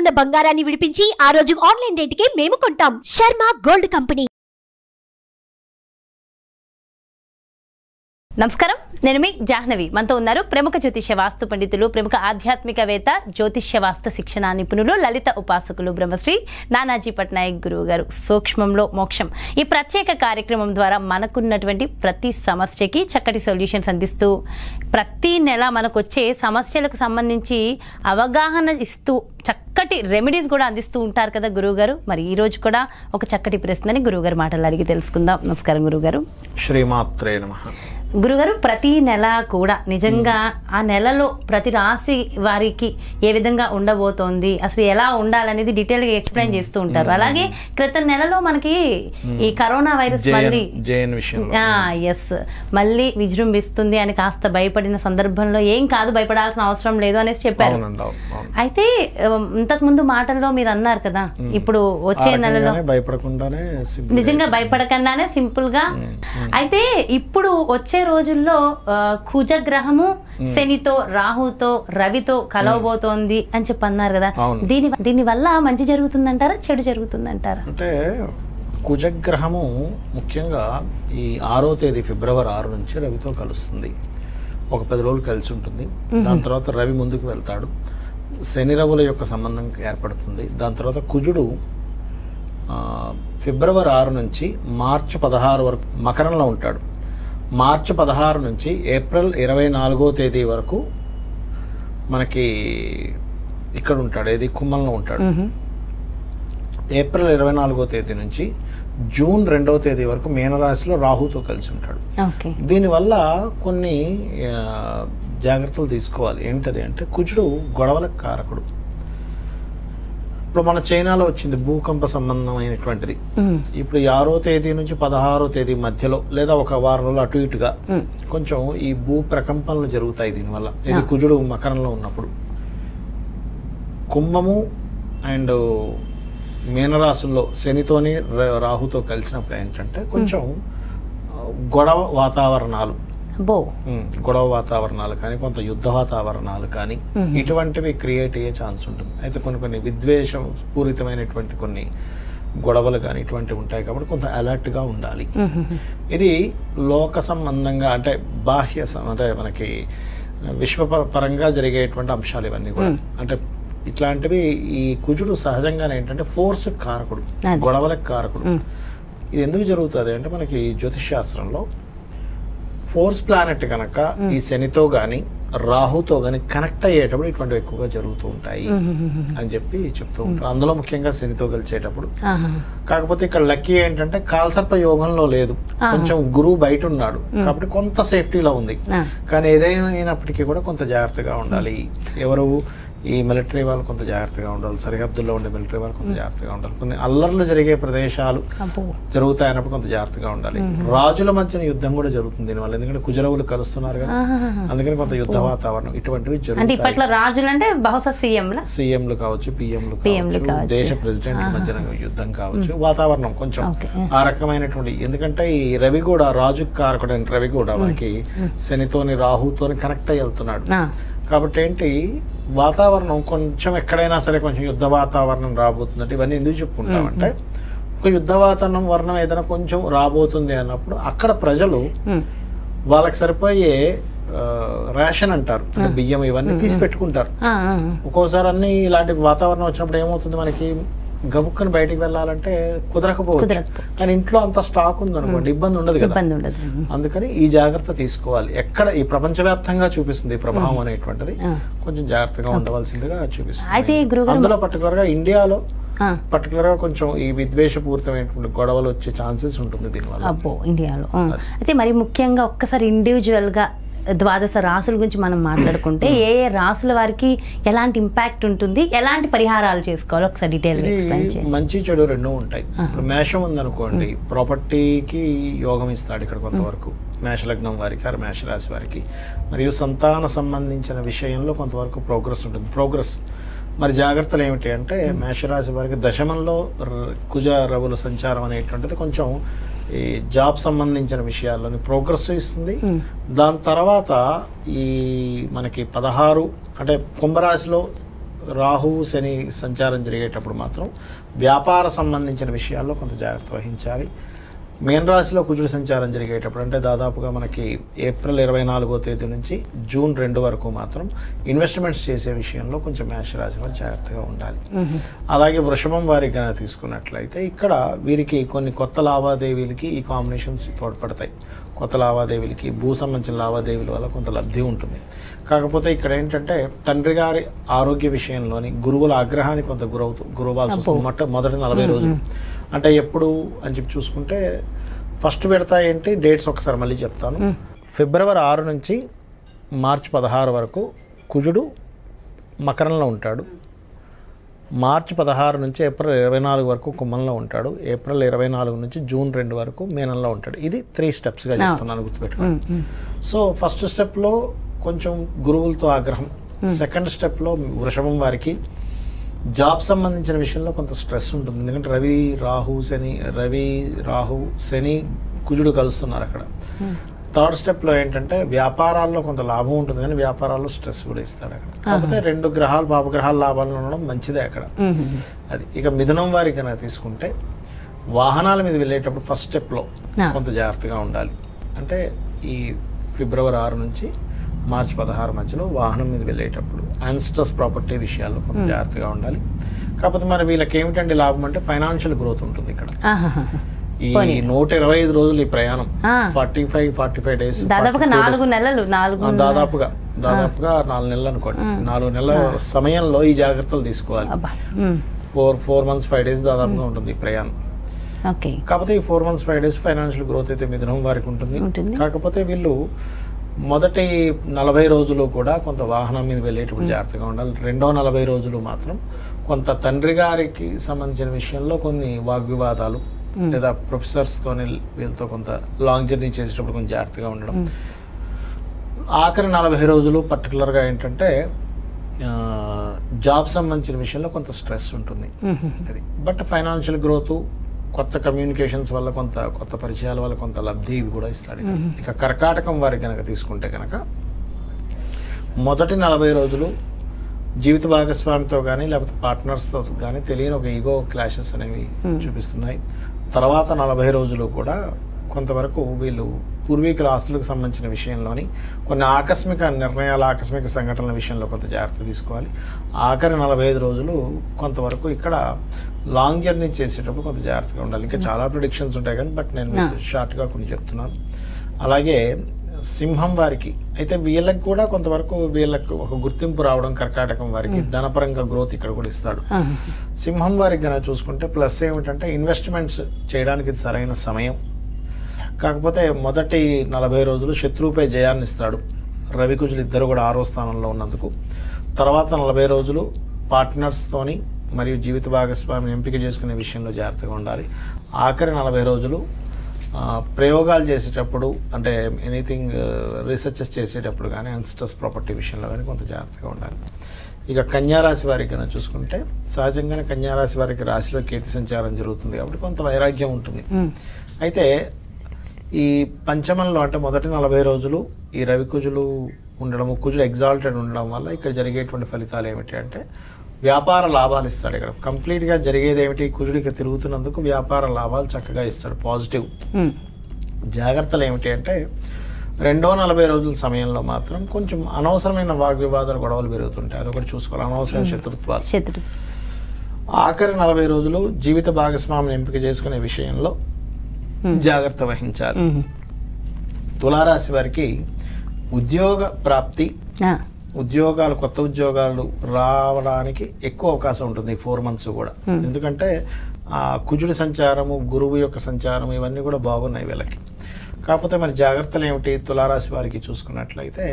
ఉన్న బంగారాన్ని విడిపించి ఆ రోజు ఆన్లైన్ రేటుకే మేము కొంటాం శర్మ గోల్డ్ కంపెనీ నమస్కారం నేను మీ జాహ్నవి మనతో ఉన్నారు ప్రముఖ జ్యోతిష్య వాస్తు పండితులు ప్రముఖ ఆధ్యాత్మికవేత్త జ్యోతిష్య వాస్తు శిక్షణ నిపుణులు లలిత ఉపాసకులు బ్రహ్మశ్రీ నానాజీ పట్నాయక్ గురువు గారు సూక్ష్మంలో మోక్షం ఈ ప్రత్యేక కార్యక్రమం ద్వారా మనకున్నటువంటి ప్రతి సమస్యకి చక్కటి సొల్యూషన్స్ అందిస్తూ ప్రతి నెల మనకు వచ్చే సమస్యలకు సంబంధించి అవగాహన ఇస్తూ చక్కటి రెమెడీస్ కూడా అందిస్తూ ఉంటారు కదా గురువు గారు మరి ఈ రోజు కూడా ఒక చక్కటి ప్రశ్నని గురువుగారు మాటలు అడిగి తెలుసుకుందాం నమస్కారం గురువుగారు శ్రీమాత్రే నమ గురుగారు ప్రతి నెల కూడా నిజంగా ఆ నెలలో ప్రతి రాశి వారికి ఏ విధంగా ఉండబోతోంది అసలు ఎలా ఉండాలనేది డీటెయిల్ గా ఎక్స్ప్లెయిన్ చేస్తూ ఉంటారు అలాగే క్రితం నెలలో మనకి ఈ కరోనా వైరస్ మళ్ళీ జేఎన్ జేఎన్ విషయంలో ఎస్ మళ్ళీ విజృంభిస్తుంది అని కాస్త భయపడిన సందర్భంలో ఏం కాదు భయపడాల్సిన అవసరం లేదు అనేసి చెప్పారు అవునండి అవును అవును. అయితే ఉమ్, ఇంతకు ముందు మాటల్లో మీరు అన్నారు కదా ఇప్పుడు ఆ వచ్చే నెలలో రకంగానే భయపడకుండానే simple నిజంగా భయపడకుండానే సింపుల్ గా అయితే ఇప్పుడు వచ్చే రోజుల్లో ఆ, కుజగ్రహము శనితో రాహుతో రవితో కలవబోతోంది అని చెప్పి అన్నారు కదా అవును. దీని దీని వల్ల మంచి జరుగుతుందంటారా చెడు జరుగుతుందంటారా అంటే కుజగ్రహము ముఖ్యంగా ఈ ఆరో తేదీ ఫిబ్రవరి ఆరు నుంచి రవితో కలుస్తుంది ఒక పది రోజులు కలిసి ఉంటుంది దాని తర్వాత రవి ముందుకు వెళ్తాడు శని రవుల యొక్క సంబంధం ఏర్పడుతుంది దాని తర్వాత కుజుడు ఆ, ఫిబ్రవరి ఆరు నుంచి మార్చి పదహారు వరకు మకరంలో ఉంటాడు మార్చి పదహారు నుంచి ఏప్రిల్ ఇరవై నాలుగో తేదీ వరకు మనకి ఇక్కడ ఉంటాడు ఏది కుంభంలో ఉంటాడు మ్హూ. ఏప్రిల్ ఇరవై నాలుగో తేదీ నుంచి జూన్ రెండవ తేదీ వరకు మీనరాశిలో రాహుతో కలిసి ఉంటాడు ఓకే దీనివల్ల కొన్ని ఆ, జాగ్రత్తలు తీసుకోవాలి ఏంటది అంటే కుజుడు గొడవలకు కారకుడు ఇప్పుడు మన చైనాలో వచ్చింది భూకంప సంబంధమైనటువంటిది మ్. ఇప్పుడు ఈ ఆరో తేదీ నుంచి పదహారో తేదీ మధ్యలో లేదా ఒక వారం రోజులు అటు ఇటుగా మ్. కొంచెం ఈ భూ ప్రకంపనలు జరుగుతాయి దీనివల్ల ఇది కుజుడు మకరంలో ఉన్నప్పుడు కుంభము అండ్ మీనరాశుల్లో శనితోని ర- రాహుతో కలిసినప్పుడు ఏంటంటే కొంచెం ఆ, గొడవ వాతావరణాలు బో ఉమ్, గొడవ వాతావరణాలు కానీ కొంత యుద్ధ వాతావరణాలు కానీ ఇటువంటివి క్రియేట్ అయ్యే ఛాన్స్ ఉంటుంది అయితే కొన్ని కొన్ని విద్వేషం పూరితమైనటువంటి కొన్ని గొడవలు కానీ ఇటువంటివి ఉంటాయి కాబట్టి కొంత అలర్ట్గా ఉండాలి మ్హూ. ఇది లోక సంబంధంగా అంటే బాహ్య సం- అంటే మనకి విశ్వ ప- పరంగా జరిగేటువంటి అంశాలు ఇవన్నీ కూడా అంటే ఇట్లాంటివి ఈ కుజుడు సహజంగానే ఏంటంటే ఫోర్స్ కారకుడు అది. గొడవలకు కారకుడు మ్. ఇది ఎందుకు జరుగుతుంది అంటే మనకి జ్యోతిష్ శాస్త్రంలో ఫోర్స్ ప్లానెట్ కనుక ఈ శనితో గాని రాహుతో గాని కనెక్ట్ అయ్యేటప్పుడు ఇటువంటివి ఎక్కువగా జరుగుతూ ఉంటాయి అని చెప్పి చెప్తూ ఉంటారు అందులో ముఖ్యంగా శనితో కలిసేటప్పుడు ఆహా. కాకపోతే ఇక్కడ లక్కీ ఏంటంటే కాల్సర్ప యోగంలో లేదు కొంచెం గురువు బయట ఉన్నాడు కాబట్టి కొంత సేఫ్టీలో ఉంది ఆ. కానీ ఏదైనా అయినప్పటికీ కూడా కొంత జాగ్రత్తగా ఉండాలి ఎవరు ఈ మిలిటరీ వాళ్ళు కొంత జాగ్రత్తగా ఉండాలి సరిహద్దుల్లో ఉండే మిలిటరీ వాళ్ళు కొంత జాగ్రత్తగా ఉండాలి కొన్ని అల్లర్లు జరిగే ప్రదేశాలు అబ్బో జరుగుతాయి అన్నప్పుడు కొంత జాగ్రత్తగా ఉండాలి రాజుల మధ్యన యుద్ధం కూడా జరుగుతుంది దీనివల్ల ఎందుకంటే కుజరవులు కలుస్తున్నారు కదా ఆహాహా. అందుకని కొంత యుద్ధ వాతావరణం ఇటువంటివి అంటే జరుగుతాయి ఇప్పట్లో రాజులు అంటే బహుశా సీఎంల సీఎంలు కావచ్చు పిఎంలు PM లు కావచ్చు కావచ్చు. దేశ ప్రెసిడెంట్ మధ్యన యుద్ధం కావచ్చు వాతావరణం కొంచెం ఓకే. ఆ రకమైనటువంటి ఎందుకంటే ఈ రవి కూడా రాజు కారకుడైన రవి కూడా మనకి శనితోని రాహుతోని కనెక్ట్ అయ్యి వెళ్తున్నాడు కాబట్టి ఏంటి వాతావరణం కొంచెం ఎక్కడైనా సరే కొంచెం యుద్ధ వాతావరణం రాబోతుందంటే ఇవన్నీ ఎందుకు చెప్పుకుంటామంటే ఒక యుద్ధ వాతావరణం వర్ణం ఏదైనా కొంచెం రాబోతుంది అన్నప్పుడు అక్కడ ప్రజలు వాళ్ళకి సరిపోయే ఆ, రేషన్ అంటారు అంటే బియ్యం ఇవన్నీ తీసి పెట్టుకుంటారు ఒక్కోసారి అన్ని ఇలాంటి వాతావరణం వచ్చినప్పుడు ఏమవుతుంది మనకి గబుక్కని బయటికి వెళ్ళాలంటే కుదరకపోవచ్చు కుదరకపోవచ్చు. కానీ ఇంట్లో అంత స్టాక్ ఉంది అనుకోండి ఇబ్బంది ఉండదు కదా ఇబ్బంది ఉండదు అందుకని ఈ జాగ్రత్త తీసుకోవాలి ఎక్కడ ఈ ప్రపంచవ్యాప్తంగా చూపిస్తుంది ఈ ప్రభావం అనేటువంటిది ఆ. కొంచెం జాగ్రత్తగా ఉండవలసిందిగా చూపిస్తుంది అయితే గురుగారు అందులో పర్టికులర్ గా ఇండియాలో ఆ, పర్టికులర్ గా కొంచెం ఈ విద్వేషపూరితమైనటువంటి గొడవలు వచ్చే ఛాన్సెస్ ఉంటుంది దీనివల్ల అబ్బో ఇండియాలో ఆ. అయితే మరి ముఖ్యంగా ఒక్కసారి ఇండివిజువల్ గా ద్వాదశ రాసుల గురించి మనం మాట్లాడుకుంటే ఏ ఏ రాసుల వారికి ఎలాంటి ఇంపాక్ట్ ఉంటుంది ఎలాంటి పరిహారాలు చేసుకోవాలో ఒకసారి డీటెయిల్ గా ఎక్స్ప్లెయిన్ ఇది చేయండి మంచి చెడు రెండు ఉంటాయి ఇప్పుడు మేషం ఉందనుకోండి ప్రాపర్టీకి యోగం ఇస్తాడు ఇక్కడ కొంతవరకు మేషలగ్నం వారికి ఆరు మేషరాశి వారికి మరియు సంతాన సంబంధించిన విషయంలో కొంతవరకు ప్రోగ్రెస్ ఉంటుంది ప్రోగ్రెస్ మరి జాగ్రత్తలు ఏమిటి అంటే మేషరాశి వారికి దశమంలో ర- కుజ రవుల సంచారం అనేటువంటిది కొంచెం ఈ జాబ్ సంబంధించిన విషయాల్లోని ప్రోగ్రెస్ ఇస్తుంది దాని తర్వాత ఈ మనకి పదహారు అంటే కుంభరాశిలో రాహు శని సంచారం జరిగేటప్పుడు మాత్రం వ్యాపార సంబంధించిన విషయాల్లో కొంత జాగ్రత్త వహించాలి మేన్ రాశిలో కుజుడు సంచారం జరిగేటప్పుడు అంటే దాదాపుగా మనకి ఏప్రిల్ ఇరవై నాలుగో తేదీ నుంచి జూన్ రెండు వరకు మాత్రం ఇన్వెస్ట్మెంట్స్ చేసే విషయంలో కొంచెం మేష రాశి వారు జాగ్రత్తగా ఉండాలి అలాగే వృషభం వారికి కనుక తీసుకున్నట్లయితే ఇక్కడ వీరికి కొన్ని కొత్త లావాదేవీలకి ఈ కాంబినేషన్స్ తోడ్పడతాయి కొత్త లావాదేవీలకి భూ సంబంధించిన లావాదేవీల వల్ల కొంత లబ్ధి ఉంటుంది కాకపోతే ఇక్కడ ఏంటంటే తండ్రి గారి ఆరోగ్య విషయంలోని గురువుల ఆగ్రహానికి కొంత గురవుతూ గురవాల్సి వస్తుంది మొట్ట మొదటి నలభై రోజులు అంటే ఎప్పుడు అని చెప్పి చూసుకుంటే ఫస్ట్ విడత ఏంటి డేట్స్ ఒకసారి మళ్ళీ చెప్తాను ఫిబ్రవరి ఆరు నుంచి మార్చి పదహారు వరకు కుజుడు మకరంలో ఉంటాడు మార్చి పదహారు నుంచి ఏప్రిల్ ఇరవై నాలుగు వరకు కుంభంలో ఉంటాడు ఏప్రిల్ ఇరవై నాలుగు నుంచి జూన్ రెండు వరకు మీనంలో ఉంటాడు ఇది త్రీ స్టెప్స్గా చెప్తున్నాను గుర్తుపెట్టుకోండి సో ఫస్ట్ స్టెప్లో కొంచెం గురువులతో ఆగ్రహం సెకండ్ స్టెప్లో వృషభం వారికి జాబ్ సంబంధించిన విషయంలో కొంత స్ట్రెస్ ఉంటుంది ఎందుకంటే రవి రాహు శని రవి రాహు శని కుజుడు కలుస్తున్నారు అక్కడ థర్డ్ స్టెప్లో ఏంటంటే వ్యాపారాల్లో కొంత లాభం ఉంటుంది కానీ వ్యాపారాల్లో స్ట్రెస్ కూడా ఇస్తాడు అక్కడ కాకపోతే రెండు గ్రహాలు పాపగ్రహాల లాభాలు ఉండడం మంచిదే అక్కడ అది ఇక మిథునం వారి కనుక తీసుకుంటే వాహనాల మీద వెళ్ళేటప్పుడు ఫస్ట్ స్టెప్లో ఆ. కొంత జాగ్రత్తగా ఉండాలి అంటే ఈ ఫిబ్రవరి ఆరు నుంచి మార్చి పదహారు మధ్యలో వాహనం మీద వెళ్ళేటప్పుడు యాన్స్టస్ ప్రాపర్టీ విషయాల్లో కొంత జాగ్రత్తగా ఉండాలి కాకపోతే మరి వీళ్ళకి ఏమిటంటే లాభం అంటే ఫైనాన్షియల్ గ్రోత్ ఉంటుంది ఇక్కడ ఈ పోనీ. నూట ఇరవై ఐదు రోజులు ఈ ప్రయాణం ఆ. Forty five forty five days దాదాపుగా నాలుగు నెలలు నాలుగు దాదాపుగా దాదాపుగా నాలుగు నెలలు అనుకోండి నాలుగు నెలల సమయంలో ఈ జాగ్రత్తలు తీసుకోవాలి అబ్బా ఉమ్. Four four months five days దాదాపుగా ఉంటుంది ఈ ప్రయాణం ఓకే కాకపోతే ఈ four months five days financial growth అయితే మిథునం వారికి ఉంటుంది ఉంటుంది. కాకపోతే వీళ్ళు మొదటి నలభై రోజులు కూడా కొంత వాహనం మీద వెళ్ళేటప్పుడు జాగ్రత్తగా ఉండాలి రెండో నలభై రోజులు మాత్రం కొంత తండ్రి గారికి సంబంధించిన విషయంలో కొన్ని వాగ్వివాదాలు లేదా ప్రొఫెసర్స్తోని వీళ్ళతో కొంత లాంగ్ జర్నీ చేసేటప్పుడు కొంచెం జాగ్రత్తగా ఉండడం ఆఖరి నలభై రోజులు పర్టికులర్గా ఏంటంటే ఆ, జాబ్ సంబంధించిన విషయంలో కొంత స్ట్రెస్ ఉంటుంది ఉమ్. అది బట్ ఫైనాన్షియల్ గ్రోత్ కొత్త కమ్యూనికేషన్స్ వల్ల కొంత కొత్త పరిచయాల వల్ల కొంత లబ్ధి ఇవి కూడా ఇస్తాడు ఇక. ఇక కర్కాటకం వారికి కనుక తీసుకుంటే కనుక మొదటి నలభై రోజులు జీవిత భాగస్వామితో కానీ లేకపోతే పార్ట్నర్స్తో కానీ తెలియని ఒక ఈగో క్లాషెస్ అనేవి చూపిస్తున్నాయి తర్వాత నలభై రోజులు కూడా కొంతవరకు వీళ్ళు పూర్వీకుల ఆస్తులకు సంబంధించిన విషయంలోని కొన్ని ఆకస్మిక నిర్ణయాలు ఆకస్మిక సంఘటనల విషయంలో కొంత జాగ్రత్త తీసుకోవాలి ఆఖరి నలభై ఐదు రోజులు కొంతవరకు ఇక్కడ లాంగ్ జర్నీ చేసేటప్పుడు కొంత జాగ్రత్తగా ఉండాలి ఇంకా చాలా ప్రొడిక్షన్స్ ఉంటాయి కానీ బట్ నేను మీకు షార్ట్గా కొన్ని చెప్తున్నాను అలాగే సింహం వారికి అయితే వీళ్ళకి కూడా కొంతవరకు వీళ్ళకి ఒక గుర్తింపు రావడం కర్కాటకం వారికి ధనపరంగా గ్రోత్ ఇక్కడ కూడా ఇస్తాడు ఆ. సింహం వారికి కనుక చూసుకుంటే ప్లస్ ఏమిటంటే ఇన్వెస్ట్మెంట్స్ చేయడానికి ఇది సరైన సమయం కాకపోతే మొదటి నలభై రోజులు శత్రువుపై జయాన్ని ఇస్తాడు రవికుజులు ఇద్దరు కూడా ఆరో స్థానంలో ఉన్నందుకు తర్వాత నలభై రోజులు పార్ట్నర్స్తోని మరియు జీవిత భాగస్వామిని ఎంపిక చేసుకునే విషయంలో జాగ్రత్తగా ఉండాలి ఆఖరి నలభై రోజులు ఆ, ప్రయోగాలు చేసేటప్పుడు అంటే ఎనీథింగ్ రీసెర్చెస్ చేసేటప్పుడు కానీ అన్స్టస్ ప్రాపర్టీ విషయంలో కానీ కొంత జాగ్రత్తగా ఉండాలి ఇక కన్యారాశి వారికి కనుక చూసుకుంటే సహజంగానే కన్యారాశి వారికి రాశిలో కీర్తి సంచారం జరుగుతుంది కాబట్టి కొంత వైరాగ్యం ఉంటుంది ఉమ్. అయితే ఈ పంచమంలో అంటే మొదటి నలభై రోజులు ఈ రవికుజులు ఉండడం కుజులు ఎగ్జాల్టెడ్ ఉండడం వల్ల ఇక్కడ జరిగేటువంటి ఫలితాలు ఏమిటి అంటే వ్యాపార లాభాలు ఇస్తాడు ఇక్కడ కంప్లీట్గా జరిగేది ఏమిటి కుజుడు ఇక తిరుగుతున్నందుకు వ్యాపార లాభాలు చక్కగా ఇస్తాడు పాజిటివ్ ఉమ్. జాగ్రత్తలు ఏమిటి అంటే రెండో నలభై రోజుల సమయంలో మాత్రం కొంచెం అనవసరమైన వాగ్వివాదాలు గొడవలు పెరుగుతుంటాయి అదొకటి చూసుకోవాలి అనవసరమైన శత్రుత్వాలు శత్రు ఆఖరి నలభై రోజులు జీవిత భాగస్వామిని ఎంపిక చేసుకునే విషయంలో ఉమ్. జాగ్రత్త వహించాలి ఉమ్. తులారాశి వారికి ఉద్యోగ ప్రాప్తి ఆ. ఉద్యోగాలు కొత్త ఉద్యోగాలు రావడానికి ఎక్కువ అవకాశం ఉంటుంది ఈ ఫోర్ మంత్స్ కూడా Hmm. ఎందుకంటే ఆ కుజుడి సంచారము గురువు యొక్క సంచారం ఇవన్నీ కూడా బాగున్నాయి వీళ్ళకి కాకపోతే మరి జాగ్రత్తలు ఏమిటి తులారాశి వారికి చూసుకున్నట్లయితే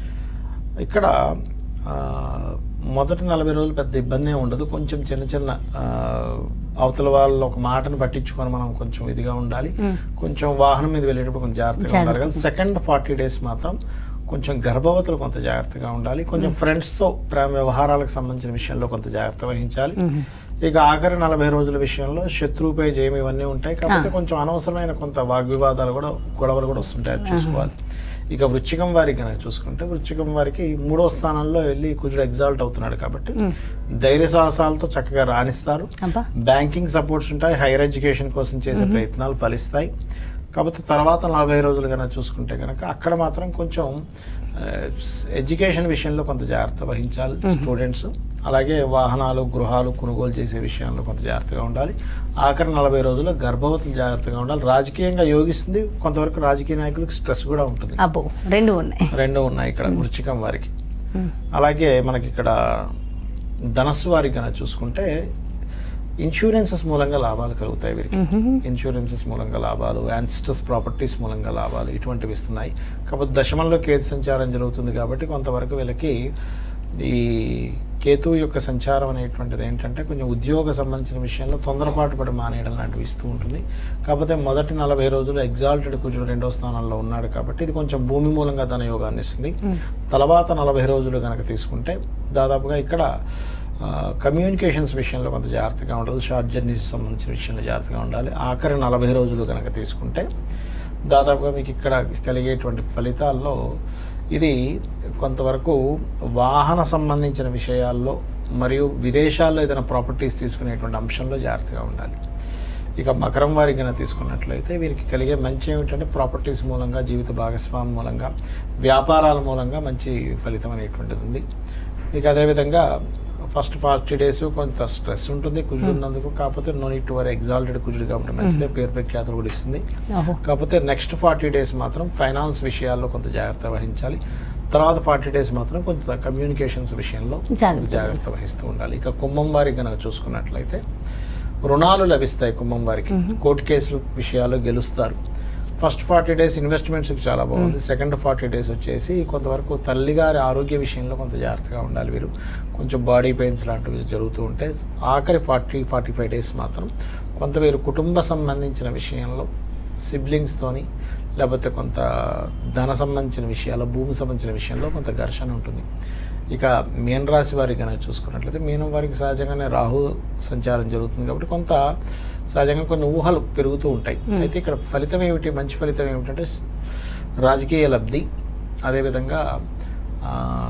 ఇక్కడ ఆ, మొదటి నలభై రోజులు పెద్ద ఇబ్బంది ఏమి ఉండదు కొంచెం చిన్న చిన్న ఆ, అవతల వాళ్ళు ఒక మాటను పట్టించుకొని మనం కొంచెం ఇదిగా ఉండాలి ఉమ్. కొంచెం వాహనం మీద వెళ్ళేటప్పుడు కొంచెం జాగ్రత్తగా ఉండాలి కానీ సెకండ్ ఫార్టీ డేస్ మాత్రం కొంచెం గర్భవతులు కొంత జాగ్రత్తగా ఉండాలి కొంచెం ఫ్రెండ్స్తో ప్రేమ వ్యవహారాలకు సంబంధించిన విషయంలో కొంత జాగ్రత్త వహించాలి ఉమ్. ఇక ఆఖరి నలభై రోజుల విషయంలో శత్రువుపై జయం ఇవన్నీ ఉంటాయి కాకపోతే కొంచెం అనవసరమైన కొంత వాగ్వివాదాలు కూడా గొడవలు కూడా వస్తుంటాయి అది చూసుకోవాలి ఇక వృచ్చికం వారికి కనుక చూసుకుంటే వృచ్చికం వారికి మూడో స్థానంలో వెళ్ళి కుజుడు ఎగ్జాల్ట్ అవుతున్నాడు కాబట్టి మ్మ్. ధైర్య సాహసాలతో చక్కగా రాణిస్తారు అబ్బా బ్యాంకింగ్ సపోర్ట్స్ ఉంటాయి హైయర్ ఎడ్యుకేషన్ కోసం చేసే ప్రయత్నాలు ఫలిస్తాయి కాకపోతే తర్వాత నలభై రోజులు కనుక చూసుకుంటే కనుక అక్కడ మాత్రం కొంచెం ఎడ్యుకేషన్ విషయంలో కొంత జాగ్రత్త వహించాలి స్టూడెంట్స్ అలాగే వాహనాలు గృహాలు కొనుగోలు చేసే విషయంలో కొంత జాగ్రత్తగా ఉండాలి ఆఖరి నలభై రోజుల్లో గర్భవతులు జాగ్రత్తగా ఉండాలి రాజకీయంగా యోగిస్తుంది కొంతవరకు రాజకీయ నాయకులకు స్ట్రెస్ కూడా ఉంటుంది అబ్బో రెండు ఉన్నాయి రెండు ఉన్నాయి ఇక్కడ వృచ్చికం వారికి మ్మ్. అలాగే మనకి ఇక్కడ ధనస్సు వారికి కనుక చూసుకుంటే ఇన్సూరెన్సెస్ మూలంగా లాభాలు కలుగుతాయి వీరికి మ్మ్. ఇన్సూరెన్సెస్ మూలంగా లాభాలు యాన్స్టస్ ప్రాపర్టీస్ మూలంగా లాభాలు ఇటువంటివి ఇస్తున్నాయి కాకపోతే దశమంలో కేతు సంచారం జరుగుతుంది కాబట్టి కొంతవరకు వీళ్ళకి ఈ కేతువు యొక్క సంచారం అనేటువంటిది ఏంటంటే కొంచెం ఉద్యోగ సంబంధించిన విషయంలో తొందరపాటు పడి మానేయడం లాంటివి ఇస్తూ ఉంటుంది కాకపోతే మొదటి నలభై రోజులు ఎగ్జాల్టెడ్ కుజుడు రెండో స్థానంలో ఉన్నాడు కాబట్టి ఇది కొంచెం భూమి మూలంగా ధన యోగాన్ని ఇస్తుంది మ్మ్. తర్వాత నలభై రోజులు కనుక తీసుకుంటే దాదాపుగా ఇక్కడ కమ్యూనికేషన్స్ విషయంలో కొంత జాగ్రత్తగా ఉండాలి షార్ట్ జర్నీస్ సంబంధించిన విషయంలో జాగ్రత్తగా ఉండాలి ఆఖరి నలభై రోజులు కనుక తీసుకుంటే దాదాపుగా మీకు ఇక్కడ కలిగేటువంటి ఫలితాల్లో ఇది కొంతవరకు వాహన సంబంధించిన విషయాల్లో మరియు విదేశాల్లో ఏదైనా ప్రాపర్టీస్ తీసుకునేటువంటి అంశంలో జాగ్రత్తగా ఉండాలి ఇక మకరం వారికి కనుక తీసుకున్నట్లయితే వీరికి కలిగే మంచి ఏమిటంటే ప్రాపర్టీస్ మూలంగా జీవిత భాగస్వామి మూలంగా వ్యాపారాల మూలంగా మంచి ఫలితం అనేటువంటిది ఉంది ఇక అదేవిధంగా ఫస్ట్ ఫార్టీ డేస్ కొంత స్ట్రెస్ ఉంటుంది కుజుడు ఉన్నందుకు కాకపోతే నో నీట్ వర్ ఎగ్జాల్టెడ్ కుజుడు కాబట్టి మంచిదే పేరు ప్రఖ్యాతులు కూడా ఇస్తుంది ఓహో కాకపోతే నెక్స్ట్ ఫార్టీ డేస్ మాత్రం ఫైనాన్స్ విషయాల్లో కొంత జాగ్రత్త వహించాలి తర్వాత ఫార్టీ డేస్ మాత్రం కొంత కమ్యూనికేషన్స్ విషయంలో జాగ్రత్త. జాగ్రత్త వహిస్తూ ఉండాలి ఇక కుంభం వారికి కనుక చూసుకున్నట్లయితే రుణాలు లభిస్తాయి కుంభం వారికి కోర్టు కేసులు విషయాలు గెలుస్తారు ఫస్ట్ ఫార్టీ డేస్ ఇన్వెస్ట్మెంట్స్కి చాలా బాగుంది సెకండ్ ఫార్టీ డేస్ వచ్చేసి కొంతవరకు తల్లిగారి ఆరోగ్య విషయంలో కొంత జాగ్రత్తగా ఉండాలి వీరు కొంచెం బాడీ పెయిన్స్ లాంటివి జరుగుతూ ఉంటే ఆఖరి ఫార్టీ ఫార్టీ ఫైవ్ డేస్ మాత్రం కొంత వీరు కుటుంబ సంబంధించిన విషయంలో సిబ్లింగ్స్తోని లేకపోతే కొంత ధన సంబంధించిన విషయాలు భూమి సంబంధించిన విషయంలో కొంత ఘర్షణ ఉంటుంది ఇక మీన రాశి వారికి కనుక చూసుకున్నట్లయితే మీనం వారికి సహజంగానే రాహు సంచారం జరుగుతుంది కాబట్టి కొంత సహజంగా కొన్ని ఊహలు పెరుగుతూ ఉంటాయి అయితే ఇక్కడ ఫలితం ఏమిటి మంచి ఫలితం ఏమిటంటే రాజకీయ లబ్ధి అదేవిధంగా ఆ,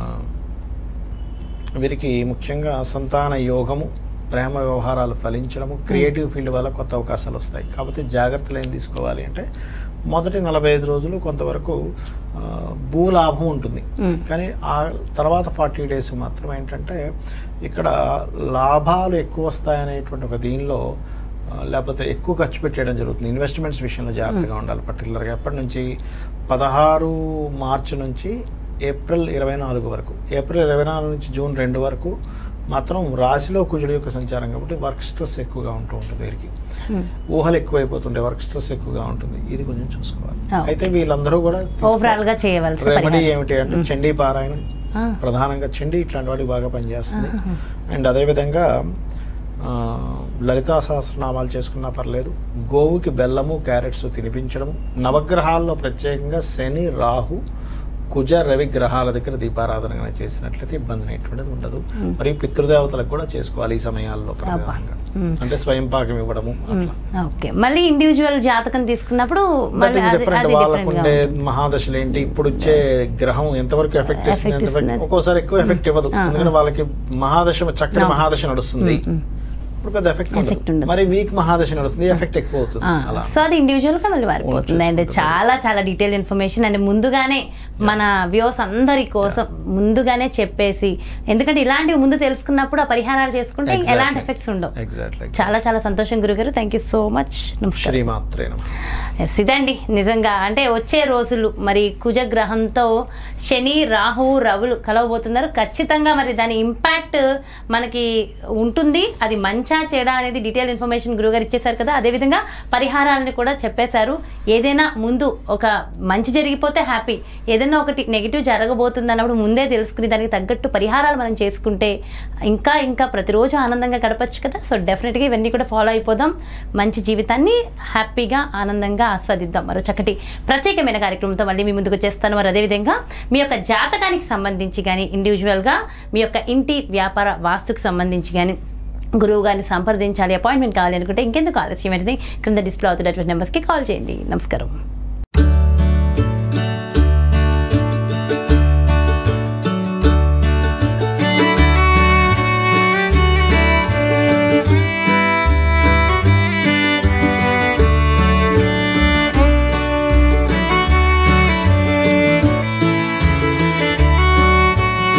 వీరికి ముఖ్యంగా సంతాన యోగము ప్రేమ వ్యవహారాలు ఫలించడము క్రియేటివ్ ఫీల్డ్ వల్ల కొత్త అవకాశాలు వస్తాయి కాబట్టి జాగ్రత్తలు ఏం తీసుకోవాలి అంటే మొదటి నలభై ఐదు రోజులు కొంతవరకు ఆ, భూలాభం ఉంటుంది మ్మ్. కానీ ఆ తర్వాత ఫార్టీ డేస్ మాత్రం ఏంటంటే ఇక్కడ లాభాలు ఎక్కువ వస్తాయనేటువంటి ఒక దీనిలో ఆ, లేకపోతే ఎక్కువ ఖర్చు పెట్టేయడం జరుగుతుంది ఇన్వెస్ట్మెంట్స్ విషయంలో జాగ్రత్తగా ఉండాలి పర్టికులర్గా ఎప్పటి నుంచి పదహారు మార్చి నుంచి ఏప్రిల్ ఇరవై నాలుగు వరకు ఏప్రిల్ ఇరవై నాలుగు నుంచి జూన్ రెండు వరకు మాత్రం రాశిలో కుజుడు యొక్క సంచారం కాబట్టి వర్క్ స్ట్రెస్ ఎక్కువగా ఉంటూ ఉంటుంది వీరికి మ్మ్. ఊహలు ఎక్కువైపోతుండే వర్క్ స్ట్రెస్ ఎక్కువగా ఉంటుంది ఇది కొంచెం చూసుకోవాలి ఆ. అయితే వీళ్ళందరూ కూడా ఓవరాల్ గా చేయవలసిన రెమెడీ పరిహారం. ఏమిటి అంటే చండీ పారాయణం ఆ. ప్రధానంగా చండీ ఇట్లాంటి వాటికి బాగా పనిచేస్తుంది ఆహాహా. అండ్ అదేవిధంగా ఆ, లలితా సహస్రనామాలు చేసుకున్నా పర్లేదు గోవుకి బెల్లము క్యారెట్స్ తినిపించడము నవగ్రహాల్లో ప్రత్యేకంగా శని రాహు కుజ రవి గ్రహాల దగ్గర దీపారాధన కనుక చేసినట్లయితే ఇబ్బంది అనేటువంటిది ఉండదు మ్మ్. మరి పితృదేవతలకు కూడా చేసుకోవాలి ఈ సమయాల్లో ప్రధానంగా మ్మ్. అంటే స్వయం పాకం ఇవ్వడము అట్లా ఓకే మళ్ళీ ఇండివిజువల్ జాతకం తీసుకున్నప్పుడు దట్ మళ్ళీ ఈస్ అది డిఫరెంట్ అది వాళ్ళకు different గా ఉండే ఉంటుంది. మహాదశలు ఏంటి ఇప్పుడు వచ్చే గ్రహం ఎంతవరకు ఎఫెక్ట్ ఇస్తుంది Effect ఎంతవరకు ఇస్తుంది. ఒక్కోసారి ఎక్కువ ఎఫెక్ట్ ఇవ్వదు ఆ, ఆ. ఎందుకంటే వాళ్ళకి మహాదశ చక్కని No. మహాదశ నడుస్తుంది మ్మ్, మ్మ్. ఇప్పుడు పెద్ద ఎఫెక్ట్ Effect ఉండదు ఉండదు. మరి వీక్ మహాదశ నడుస్తుంది ఎఫెక్ట్ ఎక్కువ అవుతుంది ఆ, అలా సో అది ఇండివిజువల్ గా మళ్ళీ మారిపోతుంది అండ్ చేసుకుంటారు. చాలా చాలా డీటెయిల్ ఇన్ఫర్మేషన్ అండ్ ముందుగానే మన వ్యూస్ అందరి కోసం ముందుగానే చెప్పేసి ఎందుకంటే ఇలాంటివి ముందు తెలుసుకున్నప్పుడు ఆ పరిహారాలు చేసుకుంటే Exactly. ఎలాంటి ఎఫెక్ట్స్ ఉండవు ఎగ్జాక్ట్లీ చాలా చాలా సంతోషం గురుగారు థ్యాంక్ యూ సో మచ్ నమస్కారం శ్రీమాత్రే నమః. ఎస్ ఇదండి నిజంగా అంటే వచ్చే రోజులు మరి కుజ గ్రహంతో శని రాహు రవులు కలవబోతున్నారు ఖచ్చితంగా మరి దాని ఇంపాక్ట్ మనకి ఉంటుంది అది మంచా చెడా అనేది డీటెయిల్ ఇన్ఫర్మేషన్ గురుగారు ఇచ్చేశారు కదా అదేవిధంగా పరిహారాలని కూడా చెప్పేశారు ఏదైనా ముందు ఒక మంచి జరిగిపోతే హ్యాపీ ఏదైనా ఒకటి నెగిటివ్ జరగబోతుంది అన్నప్పుడు ముందే తెలుసుకుని దానికి తగ్గట్టు పరిహారాలు మనం చేసుకుంటే ఇంకా ఇంకా ప్రతిరోజు ఆనందంగా గడపచ్చు కదా సో డెఫినెట్గా ఇవన్నీ కూడా ఫాలో అయిపోదాం మంచి జీవితాన్ని హ్యాపీగా ఆనందంగా ఆస్వాదిద్దాం మరో చక్కటి ప్రత్యేకమైన కార్యక్రమంతో మళ్ళీ మీ ముందుకు వచ్చేస్తాను మరి అదేవిధంగా మీ యొక్క జాతకానికి సంబంధించి కానీ ఇండివిజువల్గా మీ యొక్క ఇంటి వ్యాపార వాస్తుకు సంబంధించి కానీ గురువు గారిని సంప్రదించాలి అపాయింట్మెంట్ కావాలి అనుకుంటే ఇంకెందుకు ఆలస్యం వెంటనే క్రింద డిస్ప్లే అవుతున్నటువంటి నెంబర్స్కి కాల్ చేయండి నమస్కారం